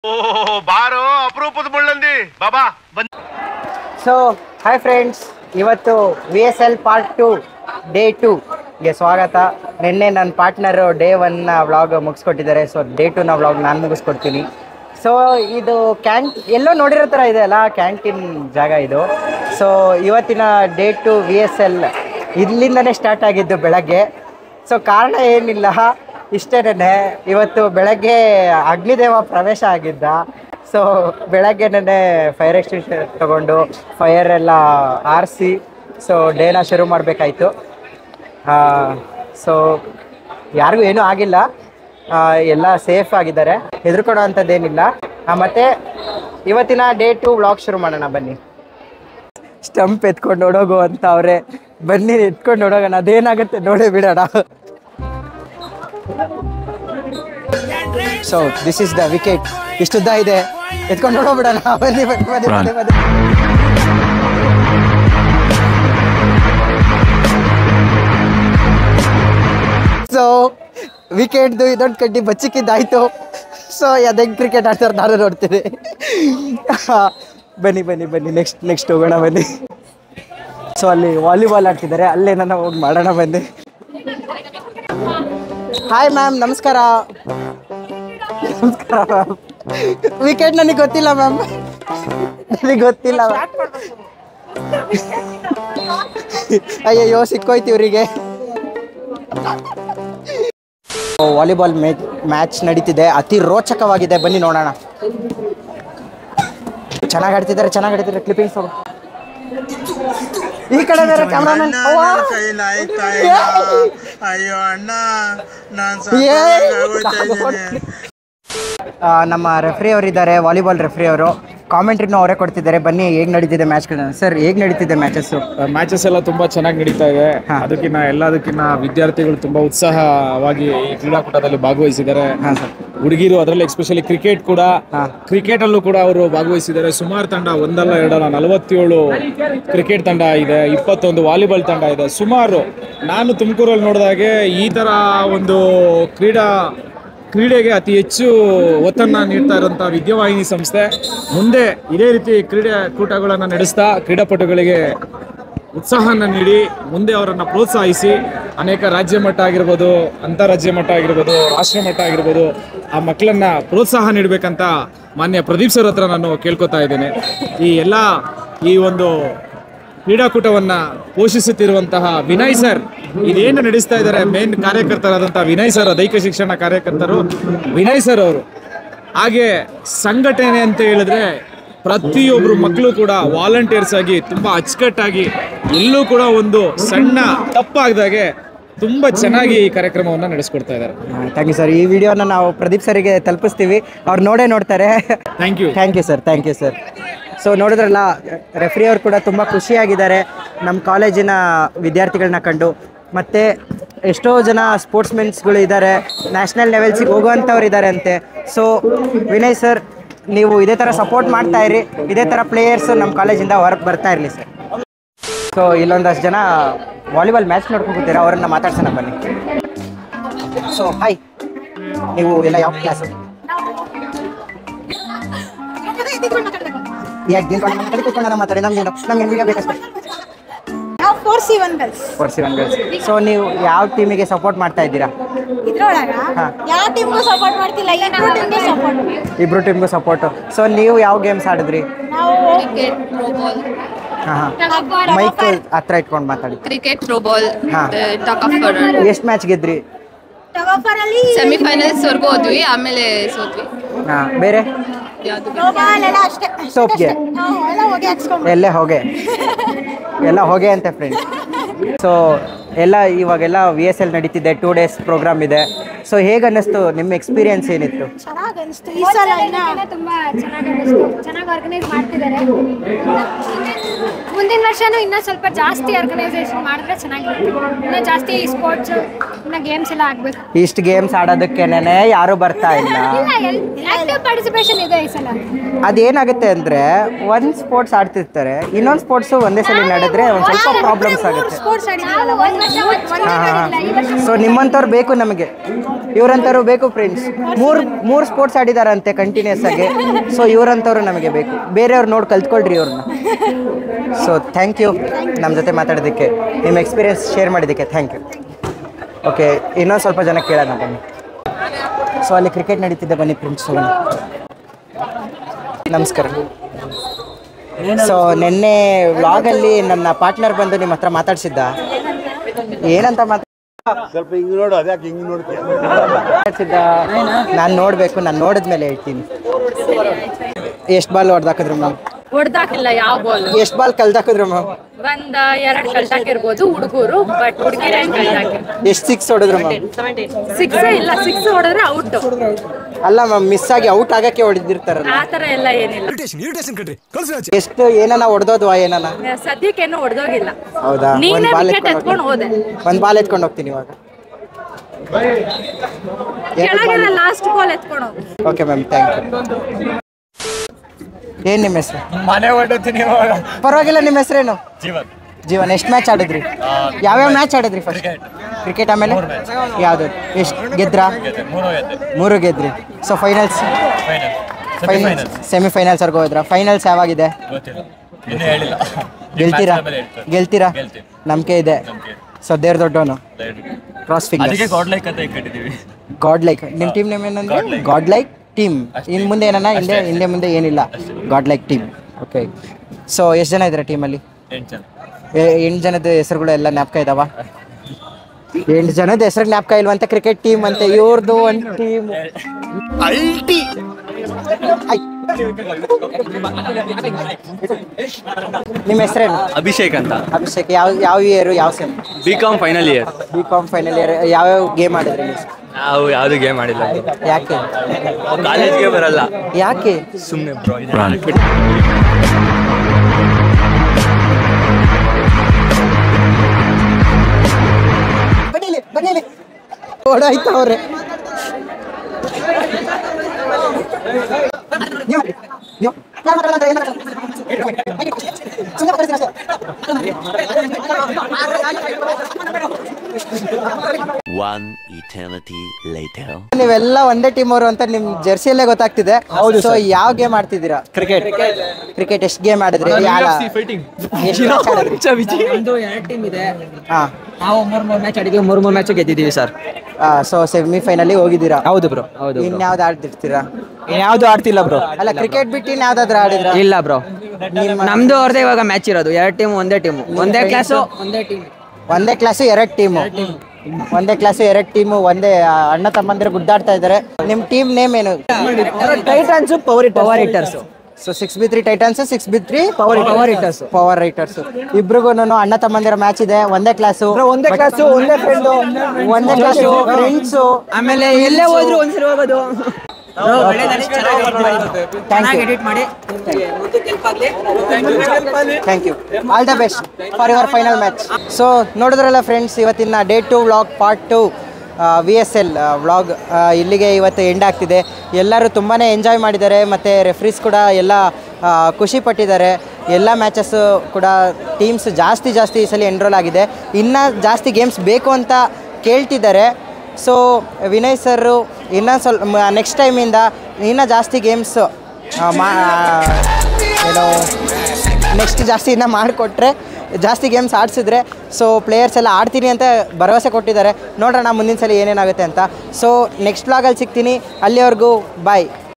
ಓ ಬಾರೋ ಅಪರೂಪದ ಮುಳ್ಳಂದಿ ಬಾಬಾ ಬಂದ್ ಸೊ ಹಾಯ್ ಫ್ರೆಂಡ್ಸ್ ಇವತ್ತು V S L part two day ಟೂಗೆ ಸ್ವಾಗತ ನಿನ್ನೆ ನನ್ನ ಪಾರ್ಟ್ನರು ಡೇ ಒನ್ನ ವ್ಲಾಗ್ ಮುಗಿಸ್ಕೊಟ್ಟಿದ್ದಾರೆ ಸೊ ಡೇ ಟೂನ ವ್ಲಾಗ್ ನಾನು ಮುಗಿಸ್ಕೊಡ್ತೀನಿ ಸೊ ಇದು ಕ್ಯಾನ್ ಎಲ್ಲೋ ನೋಡಿರೋ ಥರ ಇದೆ ಅಲ್ಲ ಕ್ಯಾಂಟೀನ್ ಜಾಗ ಇದು ಸೊ ಇವತ್ತಿನ day two V S L ಇಲ್ಲಿಂದನೇ ಸ್ಟಾರ್ಟ್ ಆಗಿದ್ದು ಬೆಳಗ್ಗೆ ಸೊ ಕಾರಣ ಏನಿಲ್ಲ ಇಷ್ಟೇನೆ ಇವತ್ತು ಬೆಳಗ್ಗೆ ಅಗ್ನಿದೇವ ಪ್ರವೇಶ ಆಗಿದ್ದ ಸೊ ಬೆಳಗ್ಗೆ ನೆನೆ ಫೈರ್ ಎಕ್ಸ್ಟಿಂಕ್ಷನ್ ತಗೊಂಡು ಫೈರ್ ಎಲ್ಲ ಆರಿಸಿ ಸೊ ಡೇನ ಶುರು ಮಾಡಬೇಕಾಯ್ತು ಸೊ ಯಾರಿಗೂ ಏನೂ ಆಗಿಲ್ಲ ಆ, ಎಲ್ಲ ಸೇಫ್ ಆಗಿದ್ದಾರೆ ಹೆದರ್ಕೊಡೋ ಅಂಥದ್ದೇನಿಲ್ಲ ಆ, ಮತ್ತೆ ಇವತ್ತಿನ ಡೇ ಟು ವ್ಲಾಗ್ ಶುರು ಮಾಡೋಣ ಬನ್ನಿ ಸ್ಟಂಪ್ ಎತ್ಕೊಂಡು ಓಡೋಗು ಅಂತ ಅವ್ರೆ ಬನ್ನಿ ಎತ್ಕೊಂಡು ಓಡೋಗೋಣ ಅದೇನಾಗುತ್ತೆ ನೋಡೇ ಬಿಡೋಣ so this is the wicket ಇಷ್ಟುದ್ದ ಇದೆ ಎತ್ಕೊಂಡು ನೋಡೋಬಿಡೋಣ ಬನ್ನಿ ಬನ್ನಿ ಬನ್ನಿ ಬನ್ನಿ ಬನ್ನಿ ಸೊ ವಿಕೆಟ್ದು ಇದೊಂದು ಕಡ್ಡಿ ಬಚ್ಚಿಕ್ಕಿದ್ದಾಯ್ತು ಸೊ ಅದಂಗೆ ಕ್ರಿಕೆಟ್ ಆಡ್ತಾರೆ ನಾನು ನೋಡ್ತೀನಿ ಬನ್ನಿ ಬನ್ನಿ ಬನ್ನಿ ನೆಕ್ಸ್ಟ್ ನೆಕ್ಸ್ಟ್ ಹೋಗೋಣ ಬನ್ನಿ ಸೊ ಅಲ್ಲಿ ವಾಲಿಬಾಲ್ ಆಡ್ತಿದ್ದಾರೆ ಅಲ್ಲೇ ನಾನು ಹೋಗಿ ಮಾಡೋಣ ಬನ್ನಿ ಹಾಯ್ ಮ್ಯಾಮ್ ನಮಸ್ಕಾರ ನಮಸ್ಕಾರ ಮ್ಯಾಮ್ ವಿಕೆಟ್ ನನಗೆ ಗೊತ್ತಿಲ್ಲ ಮ್ಯಾಮ್ ನನಗೆ ಗೊತ್ತಿಲ್ಲ ಮ್ಯಾಮ್ ಅಯ್ಯಯ್ಯೋ ಸಿಕ್ಕೋಯ್ತು ಇವರಿಗೆ ವಾಲಿಬಾಲ್ ಮ್ಯಾಚ್ ನಡೀತಿದೆ ಅತಿ ರೋಚಕವಾಗಿದೆ ಬನ್ನಿ ನೋಡೋಣ ಚೆನ್ನಾಗಿ ಆಡ್ತಿದ್ದಾರೆ ಚೆನ್ನಾಗಿ ಆಡ್ತಿದ್ದಾರೆ ಕ್ಲಿಪ್ಪಿಂಗ್ಸ್ ಈ ಕಡೆ ಬೇರೆ ಕ್ಯಾಮ್ರಾಮನ್ ಅಯ್ಯೋ ಅಣ್ಣ ನಾನ್ ನಮ್ಮ ರೆಫ್ರಿ ಅವರಿದ್ದಾರೆ ವಾಲಿಬಾಲ್ ರೆಫ್ರಿ ಅವರು ಕಾಮೆಂಟ್ರಿನೂ ಅವರೇ ಕೊಡ್ತಿದ್ದಾರೆ ಬನ್ನಿ ಹೇಗೆ ನಡೀತಿದೆ ಮ್ಯಾಚ್ಗಳನ್ನ ಸರ್ ಹೇಗೆ ನಡೀತಿದೆ ಮ್ಯಾಚಸ್ಸು ಮ್ಯಾಚಸ್ ಎಲ್ಲ ತುಂಬಾ ಚೆನ್ನಾಗಿ ನಡೀತಾ ಇದೆ ಹಾ. ಅದಕ್ಕಿಂತ ಎಲ್ಲದಕ್ಕಿಂತ ವಿದ್ಯಾರ್ಥಿಗಳು ತುಂಬಾ ಉತ್ಸಾಹವಾಗಿ ಈ ಕ್ರೀಡಾಕೂಟದಲ್ಲಿ ಭಾಗವಹಿಸಿದ್ದಾರೆ ಹಾಂ ಸರ್ ಹುಡುಗಿರು ಅದರಲ್ಲಿ ಎಸ್ಪೆಷಲಿ ಕ್ರಿಕೆಟ್ ಕೂಡ ಹಾ. ಕ್ರಿಕೆಟ್ ಅಲ್ಲೂ ಕೂಡ ಅವರು ಭಾಗವಹಿಸಿದ್ದಾರೆ ಸುಮಾರು ತಂಡ ಒಂದಲ್ಲ ಎರಡಲ್ಲ ನಲವತ್ತೇಳು ಕ್ರಿಕೆಟ್ ತಂಡ ಇದೆ ಇಪ್ಪತ್ತೊಂದು ವಾಲಿಬಾಲ್ ತಂಡ ಇದೆ ಸುಮಾರು ನಾನು ತುಮಕೂರಲ್ಲಿ ನೋಡಿದಾಗೆ ಈ ತರ ಒಂದು ಕ್ರೀಡಾ ಕ್ರೀಡೆಗೆ ಅತಿ ಹೆಚ್ಚು ಒತ್ತನ್ನು ನೀಡ್ತಾ ಇರುವಂತಹ ವಿದ್ಯಾವಾಹಿನಿ ಸಂಸ್ಥೆ ಮುಂದೆ ಇದೇ ರೀತಿ ಕ್ರೀಡೆ ಕೂಟಗಳನ್ನು ನಡೆಸ್ತಾ ಕ್ರೀಡಾಪಟುಗಳಿಗೆ ಉತ್ಸಾಹನ ನೀಡಿ ಮುಂದೆ ಅವರನ್ನು ಪ್ರೋತ್ಸಾಹಿಸಿ ಅನೇಕ ರಾಜ್ಯ ಮಟ್ಟ ಆಗಿರ್ಬೋದು ಅಂತಾರಾಜ್ಯ ಮಟ್ಟ ಆಗಿರ್ಬೋದು ರಾಷ್ಟ್ರ ಮಟ್ಟ ಆಗಿರ್ಬೋದು ಆ ಮಕ್ಕಳನ್ನ ಪ್ರೋತ್ಸಾಹ ನೀಡಬೇಕಂತ ಮಾನ್ಯ ಪ್ರದೀಪ್ ಸರ್ ಹತ್ರ ನಾನು ಕೇಳ್ಕೊತಾ ಇದ್ದೇನೆ ಈ ಎಲ್ಲ ಈ ಒಂದು ಕ್ರೀಡಾಕೂಟವನ್ನ ಪೋಷಿಸುತ್ತಿರುವಂತಹ ವಿನಯ್ ಸರ್ ಇದೇನು ನಡೆಸ್ತಾ ಇದ್ದಾರೆ ಮೇನ್ ಕಾರ್ಯಕರ್ತರಾದಂತಹ ವಿನಯ್ ಸರ್ ದೈಹಿಕ ಶಿಕ್ಷಣ ಕಾರ್ಯಕರ್ತರು ವಿನಯ್ ಸರ್ ಅವರು ಹಾಗೆ ಸಂಘಟನೆ ಅಂತ ಹೇಳಿದ್ರೆ ಪ್ರತಿಯೊಬ್ರು ಮಕ್ಕಳು ಕೂಡ ವಾಲಂಟಿಯರ್ಸ್ ಆಗಿ ತುಂಬಾ ಅಚ್ಚುಕಟ್ಟಾಗಿ ಎಲ್ಲೂ ಕೂಡ ಒಂದು ಸಣ್ಣ ತಪ್ಪಾಗದಾಗೆ ತುಂಬಾ ಚೆನ್ನಾಗಿ ಈ ಕಾರ್ಯಕ್ರಮವನ್ನ ನಡೆಸ್ಕೊಡ್ತಾ ಇದ್ದಾರೆ ಥ್ಯಾಂಕ್ ಯು ಸರ್ ಈ ವಿಡಿಯೋನ ನಾವು ಪ್ರದೀಪ್ ಸರಿಗೆ ತಲುಪಿಸ್ತೀವಿ ಅವ್ರು ನೋಡೇ ನೋಡ್ತಾರೆ thank you thank you sir thank you sir so ನೋಡಿದ್ರಲ್ಲ ರೆಫ್ರಿ ಅವರು ಕೂಡ ತುಂಬ ಖುಷಿಯಾಗಿದ್ದಾರೆ ನಮ್ಮ ಕಾಲೇಜಿನ ವಿದ್ಯಾರ್ಥಿಗಳನ್ನ ಕಂಡು ಮತ್ತು ಎಷ್ಟೋ ಜನ ಸ್ಪೋರ್ಟ್ಸ್ಮೆನ್ಸ್ಗಳು ಇದ್ದಾರೆ ನ್ಯಾಷನಲ್ ಲೆವೆಲ್ಸಿಗೆ ಹೋಗುವಂಥವ್ರು ಇದ್ದಾರೆ ಅಂತೆ ಸೊ ವಿನಯ್ ಸರ್ ನೀವು ಇದೇ ಥರ ಸಪೋರ್ಟ್ ಮಾಡ್ತಾ ಇರಿ ಇದೇ ಥರ ಪ್ಲೇಯರ್ಸು ನಮ್ಮ ಕಾಲೇಜಿಂದ ಹೊರಗೆ ಬರ್ತಾ ಇರಲಿ ಸರ್ ಸೊ ಇಲ್ಲೊಂದಷ್ಟು ಜನ ವಾಲಿಬಾಲ್ ಮ್ಯಾಚ್ ನೋಡ್ಕೊಂಡು ಕೂತೀರಾ ಅವರನ್ನ ಮಾತಾಡ್ಸೋಣ ಬನ್ನಿ ಸೊ ಹಾಯ್ ನೀವು ಎಲ್ಲ ಯಾವ ಕ್ಲಾಸು ಯಾಕೆ ನಿಂತ್ಕೊಂಡು ನಮ್ಮ ಕಡೆ ಕೂತ್ಕೊಂಡು ಮಾತಾಡಿ ನಮ್ಗೆ ನಮ್ಗೆ ವಿಡಿಯೋ ಬೇಕಷ್ಟೇ ನಾವು four C one girls four C one girls so ನೀವು ಯಾವ ಟೀಮಿಗೆ ಸಪೋರ್ಟ್ ಮಾಡ್ತಾ ಇದ್ದೀರಾ ಇದ್ರೊಳಗ ಹಾ. ಯಾವ ಟೀಮ್ಗೂ ಸಪೋರ್ಟ್ ಮಾಡ್ತಿಲ್ಲ ಇಬ್ರು ಟೀಮ್ಗೆ ಸಪೋರ್ಟ್ ಇಬ್ರು ಟೀಮ್ಗೂ ಸಪೋರ್ಟು ಸೊ ನೀವು ಯಾವ ಗೇಮ್ಸ್ ಆಡಿದ್ರಿ ನಾವು ಹಾಂ ಹಾಂ ಮೈಕ್ ಹತ್ರ ಇಟ್ಕೊಂಡು ಮಾತಾಡಿ ಕ್ರಿಕೆಟ್ ಥ್ರೋಬಾಲ್ ಹಾ. ಟಕ್ ಆಫ್ ಎಷ್ಟು ಮ್ಯಾಚ್ ಗೆದ್ರಿ ಟಗಫರ್ ಅಲ್ಲಿ ಸೆಮಿಫೈನಲ್ಸ್ ವರ್ಗೂ ಹೋದ್ವಿ ಆಮೇಲೆ ಸೋತ್ವಿ ಹಾಂ ಬೇರೆ ಯಾವ್ದು ಥ್ರೋಬಾಲ್ ಎಲ್ಲ ಅಷ್ಟೇ ಸೋಪ್ಗೆ? ನಾವು ಎಲ್ಲ ಹೋಗಿ ಹಾಕ್ಸ್ಕೊಂಡು ಎಲ್ಲೇ ಹೋಗೆ ಎಲ್ಲ ಹೋಗೆ ಅಂತೆ ಫ್ರೆಂಡ್ಸ್ ಸೊ ಎಲ್ಲ ಇವಾಗೆಲ್ಲ ವಿ ಎಸ್ ಎಲ್ ನಡೀತಿದೆ ಟೂ ಡೇಸ್ ಪ್ರೋಗ್ರಾಮ್ ಇದೆ ಸೊ ಹೇಗೆ ಅನ್ನಿಸ್ತು ನಿಮ್ಮ ಎಕ್ಸ್ಪೀರಿಯನ್ಸ್ ಏನಿತ್ತು ಚೆನ್ನಾಗಿ ಅನಿಸ್ತು ಈ ಸಲ ಇನ್ನ ತುಂಬಾ ಚೆನ್ನಾಗಿ ಅನ್ನಿಸ್ತು ಚೆನ್ನಾಗಿ ಆರ್ಗನೈಸ್ ಮಾಡ್ತಿದ್ದಾರೆ ಮುಂದಿನ ವರ್ಷನೂ ಇನ್ನೂ ಸ್ವಲ್ಪ ಜಾಸ್ತಿ ಆರ್ಗನೈಸೇಷನ್ ಮಾಡಿದ್ರೆ ಚೆನ್ನಾಗಿರುತ್ತೆ ಇನ್ನೂ ಜಾಸ್ತಿ ಸ್ಪೋರ್ಟ್ಸ್ ಇನ್ನ ಗೇಮ್ಸ್ ಎಲ್ಲ ಆಗ್ಬೇಕು ಇಷ್ಟು ಗೇಮ್ಸ್ ಆಡೋದಕ್ಕೇನೆ ಯಾರು ಬರ್ತಾ ಇಲ್ಲ ಆಕ್ಟಿವ್ ಪಾರ್ಟಿಸಿಪೇಷನ್ ಇದೆ ಈ ಸಲ ಅದೇನಾಗುತ್ತೆ ಅಂದರೆ ಒಂದು ಸ್ಪೋರ್ಟ್ಸ್ ಆಡ್ತಿರ್ತಾರೆ ಇನ್ನೊಂದು ಸ್ಪೋರ್ಟ್ಸು ಒಂದೇ ಸಲ ನಡೆದ್ರೆ ಒಂದು ಸ್ವಲ್ಪ ಪ್ರಾಬ್ಲಮ್ಸ್ ಆಗುತ್ತೆ ಸ್ಪೋರ್ಟ್ಸ್ ಆಡಿದ್ರಲ್ಲ ನಾವು ಒಂದ್ ವರ್ಷ ಒಂದ್ ಹಾಂ ಹಾಂ ಮಾಡಿಲ್ಲ, ಈ ವರ್ಷ ಸೊ ನಿಮ್ಮಂಥವ್ರು ಬೇಕು ನಮಗೆ ಇವರಂಥವ್ರು ಬೇಕು ಫ್ರೆಂಡ್ಸ್ ಮೂರು ಮೂರು ಸ್ಪೋರ್ಟ್ಸ್ ಆಡಿದಾರಂತೆ ಕಂಟಿನ್ಯೂಸ್ ಆಗಿ ಸೊ ಇವರಂಥವ್ರು ನಮಗೆ ಬೇಕು ಬೇರೆಯವ್ರು ನೋಡಿ ಕಲ್ತ್ಕೊಳ್ರಿ ಇವ್ರನ್ನ ಸೊ ಥ್ಯಾಂಕ್ ಯು ನಮ್ಮ ಜೊತೆ ಮಾತಾಡೋದಕ್ಕೆ ನಿಮ್ಮ ಎಕ್ಸ್ಪೀರಿಯನ್ಸ್ ಶೇರ್ ಮಾಡಿದ್ದಕ್ಕೆ ಥ್ಯಾಂಕ್ ಯು ಓಕೆ ಇನ್ನೊಂದು ಸ್ವಲ್ಪ ಜನ ಕೇಳೋಣ ಬನ್ನಿ ಸೊ ಅಲ್ಲಿ ಕ್ರಿಕೆಟ್ ನಡೀತಿದ್ದೆ ಬನ್ನಿ ಫ್ರೆಂಡ್ಸ್ ನಮಸ್ಕಾರ ಸೊ ನಿನ್ನೆ ವ್ಲಾಗಲ್ಲಿ ನನ್ನ ಪಾರ್ಟ್ನರ್ ಬಂದು ನಿಮ್ಮ ಹತ್ರ ಮಾತಾಡ್ಸಿದ್ದ ಏನಂತ ಮಾತಾಡ ಸ್ವಲ್ಪ ಹಿಂಗ್ ನೋಡು ಅದ್ಯಾಕೆ ಹಿಂಗ್ ನೋಡ್ತೀಯ ಮಾತಾಡ್ಸಿದ್ದ ನಾನು ನೋಡಬೇಕು ನಾನು ನೋಡಿದ್ಮೇಲೆ ಹೇಳ್ತೀನಿ ಎಷ್ಟು ಬಾಲ್ ಹೊಡೆದಾಕಿದ್ರು ಮ್ಯಾಮ್ ಹೊಡ್ದಾಕಿಲ್ಲ ಯಾವ ಬಾಲ್ ಎಷ್ಟು ಬಾಲ್ ಕಲ್ದಾಕಿದ್ರು ಮ್ಯಾಮ್ ಒಂದ್ ಎರಡ್ ಕಲ್ತಾಕಿರ್ಬೋದು ಹುಡುಗರು ಬಟ್ ಹುಡುಗಿರ ಎಷ್ಟು ಸಿಕ್ಸ್ ಹೊಡೆದ್ರು ಮ್ಯಾಮ್ ಸಿಕ್ಸ್ ಇಲ್ಲ ಸಿಕ್ಸ್ ಹೊಡೆದ್ರೆ ಔಟ್ ಅಲ್ಲ ಮ್ಯಾಮ್ ಮಿಸ್ ಆಗಿ ಔಟ್ ಆಗಕ್ಕೆ ಹೊಡೆದಿರ್ತಾರಲ್ಲ ಆ ತರ ಎಲ್ಲ ಏನಿಲ್ಲ ಎಷ್ಟು ಏನನ ಹೊಡೆದೋದ್ವಾ ಏನನ ಸದ್ಯಕ್ಕೇನು ಹೊಡೆದೋಗಿಲ್ಲ ಹೌದಾ ಒಂದು ನೀನೇ ಬಾಲ್ ವಿಕೆಟ್ ಎತ್ಕೊಂಡು ಹೋದೆ ಒಂದು ಬಾಲ್ ಎತ್ಕೊಂಡು ಹೋಗ್ತೀನಿ ಇವಾಗ ಕೆಳಗೆಲ್ಲ ಲಾಸ್ಟ್ ಬಾಲ್ ಎತ್ಕೊಂಡು ಹೋಗು ಓಕೆ ಮ್ಯಾಮ್ ಥ್ಯಾಂಕ್ ಯು ಏನು ನಿಮ್ಮ ಹೆಸರು ಮನೆ ಹೊಡ್ತೀನಿ ಪರವಾಗಿಲ್ಲ ನಿಮ್ಮ ಹೆಸರೇನು ಜೀವನ್ ಎಷ್ಟು ಮ್ಯಾಚ್ ಆಡಿದ್ರಿ ಯಾವ್ಯಾವ ಮ್ಯಾಚ್ ಆಡಿದ್ರಿ ಫಸ್ಟ್ ಕ್ರಿಕೆಟ್ ಆಮೇಲೆ ಯಾವ್ದು ಎಷ್ಟು ಗೆದ್ರಾ ಮೂರು ಗೆದ್ರಿ ಸೊ ಫೈನಲ್ಸ್ ಫೈನಲ್ಸ್ ಸೆಮಿಫೈನಲ್ಸ್ವರೆಗೂ ಹೋದ್ರಾ ಫೈನಲ್ಸ್ ಯಾವಾಗಿದೆ ಗೆಲ್ತೀರಾ ಗೆಲ್ತೀರಾ ನಂಬಿಕೆ ಇದೆ ಸೊ ದೇವ್ರ ದೊಡ್ಡವನು ಕ್ರಾಸ್ ಫಿಂಗರ್ ಗಾಡ್ ಲೈಕ್ ನಿಮ್ಮ ಟೀಮ್ ನೇಮ್ ಏನಂದ್ರೆ ಗಾಡ್ ಲೈಕ್ ಟೀಮ್ ಇನ್ನು ಮುಂದೆ ಏನನ್ನ ಹಿಂದೆ ಹಿಂದೆ ಮುಂದೆ ಏನಿಲ್ಲ God like team okay so ಎಷ್ಟು ಜನ ಇದ್ದಾರೆ ಟೀಮಲ್ಲಿ ಎಂಟು ಜನದ ಹೆಸರುಗಳು ಎಲ್ಲ ಜ್ಞಾಪಕ ಇದಾವ ಎಂಟು ಜನದ ಹೆಸರು ಜ್ಞಾಪಕ ಇಲ್ವಂತೆ ಕ್ರಿಕೆಟ್ ಟೀಮ್ ಅಂತೆ ಇವ್ರದ್ದು ಒಂದು ಟೀಮ್ ನಿಮ್ಮ ಹೆಸರೇನು ಅಭಿಷೇಕ್ ಅಂತ ಅಭಿಷೇಕ್ ಯಾವ ಯಾವ ಇಯರ್ ಯಾವ sem B com final year B com final year ಯಾವ್ಯಾವ ಗೇಮ್ ಆಡಿದ್ರಿ ನೀವು ನಾವು ಯಾವುದು ಗೇಮ್ ಮಾಡಿಲ್ಲ ಯಾಕೆ ಕಾಲೇಜ್ಗೆ ಬರಲ್ಲ ಯಾಕೆ ಸುಮ್ಮನೆ ಬನ್ನಿಲಿ ಬನ್ನಿಲಿ ಓಡಾಯ್ತವ್ರೆ ನೀವು ನೀವು ಯಾರು ಮಾತಾಡಲ್ಲ ಅಂತ ಏನ್ ಮಾತಾಡಲ್ಲ? ಸುಮ್ನೆ ಮಾತಾಡ್ತೀನಿ ಅಷ್ಟೇ. One eternity later. ನೀವೆಲ್ಲ ಒಂದೇ ಟೀಮ್ ಅವರು ಅಂತ ನಿಮ್ ಜರ್ಸಿಯಲ್ಲೇ ಗೊತ್ತಾಗ್ತಿದೆ ಸೊ ಯಾವ ಗೇಮ್ ಆಡ್ತಿದ್ದೀರಾ ಕ್ರಿಕೆಟ್ ಕ್ರಿಕೆಟ್ ಎಷ್ಟು ಗೇಮ್ ಆಡಿದ್ರಿ ಯಾರ ಎಷ್ಟು match ಆಡಿದ್ರಿ ನಮ್ದು ಎರಡು ಟೀಮ್ ಇದೆ ಹಾ ನಾವು ಮೂರ್ ಮೂರ್ ಮ್ಯಾಚ್ ಆಡಿದೀವಿ ಮೂರ್ ಮೂರ್ ಮ್ಯಾಚ್ ಗೆದ್ದಿದ್ದೀವಿ ಸರ್ ಸೊ ಸೆಮಿಫೈನಲ್ ಹೋಗಿದ್ದೀರಾ ಹೌದು ಬ್ರೋ ಹೌದು ಇನ್ಯಾವ್ದು ಆಡ್ತಿರ್ತೀರಾ ಯಾವ್ದು ಆಡ್ತಿಲ್ಲ ಬ್ರೋ ಅಲ್ಲ ಕ್ರಿಕೆಟ್ ಬಿಟ್ಟು ಇನ್ಯಾವ್ದಾದ್ರು ಆಡಿದ್ರ ಇಲ್ಲ ಬ್ರೋ ನಮ್ದು ಅವ್ರದೇ ಇವಾಗ ಮ್ಯಾಚ್ ಇರೋದು ಎರಡು ಟೀಮ್ ಒಂದೇ ಟೀಮ್ ಒಂದೇ ಕ್ಲಾಸು ಒಂದೇ ಟೀಮ್ ಒಂದೇ ಕ್ಲಾಸು ಎರಡು ಟೀಮು ಒಂದೇ ಕ್ಲಾಸು ಎರಡು ಟೀಮು ಒಂದೇ ಆ, ಅಣ್ಣ ತಮ್ಮಂದಿರು ಗುದ್ದಾಡ್ತಾ ಇದ್ದಾರೆ ನಿಮ್ಮ ಟೀಮ್ ನೇಮ್ ಏನು Titans power power hitters so six B three Titans six B three power power hitters power writers ಇಬ್ರಿಗೂ ಅಣ್ಣ ತಮ್ಮಂದಿರ ಮ್ಯಾಚ್ ಇದೆ ಒಂದೇ ಕ್ಲಾಸು ಒಂದೇ ಕ್ಲಾಸು ಒಂದೇ ಫ್ರೆಂಡು ಒಂದೇ ಕ್ಲಾಸು ಫ್ರೆಂಡ್ಸು ಆಮೇಲೆ ಎಲ್ಲೇ ಹೋದ್ರು ಒಂದ್ಸರಿ ಹೋಗೋದು ಥ್ಯಾಂಕ್ ಯು ಎಡಿಟ್ ಮಾಡಿ thank you all the best for your final match so ನೋಡಿದ್ರಲ್ಲ ಫ್ರೆಂಡ್ಸ್ ಇವತ್ತಿನ day two vlog part two V S L vlog ಇಲ್ಲಿಗೆ ಇವತ್ತು ಎಂಡ್ ಆಗ್ತಿದೆ ಎಲ್ಲರೂ ತುಂಬಾ ಎಂಜಾಯ್ ಮಾಡಿದ್ದಾರೆ ಮತ್ತು ರೆಫ್ರೀಸ್ ಕೂಡ ಎಲ್ಲ ಆ, ಖುಷಿ ಪಟ್ಟಿದ್ದಾರೆ ಎಲ್ಲ ಮ್ಯಾಚಸ್ಸು ಕೂಡ ಟೀಮ್ಸ್ ಜಾಸ್ತಿ ಜಾಸ್ತಿ ಈ ಸಲ ಎನ್ರೋಲ್ ಆಗಿದೆ ಇನ್ನೂ ಜಾಸ್ತಿ ಗೇಮ್ಸ್ ಬೇಕು ಅಂತ ಕೇಳ್ತಿದ್ದಾರೆ ಸೊ ವಿನಯ್ ಸರು ಇನ್ನೂ ಸ್ವಲ್ಪ ನೆಕ್ಸ್ಟ್ ಟೈಮಿಂದ ಇನ್ನೂ ಜಾಸ್ತಿ ಗೇಮ್ಸ್ ಮಾ ಏನೋ ನೆಕ್ಸ್ಟ್ ಜಾಸ್ತಿ ಇನ್ನೂ ಮಾಡಿಕೊಟ್ರೆ ಜಾಸ್ತಿ ಗೇಮ್ಸ್ ಆಡಿಸಿದ್ರೆ ಸೊ ಪ್ಲೇಯರ್ಸ್ ಎಲ್ಲ ಆಡ್ತೀನಿ ಅಂತ ಭರವಸೆ ಕೊಟ್ಟಿದ್ದಾರೆ ನೋಡೋಣ ಮುಂದಿನ ಸಲ ಏನೇನಾಗುತ್ತೆ ಅಂತ ಸೊ ನೆಕ್ಸ್ಟ್ ವ್ಲಾಗಲ್ಲಿ ಸಿಗ್ತೀನಿ ಅಲ್ಲಿವರೆಗೂ ಬಾಯ್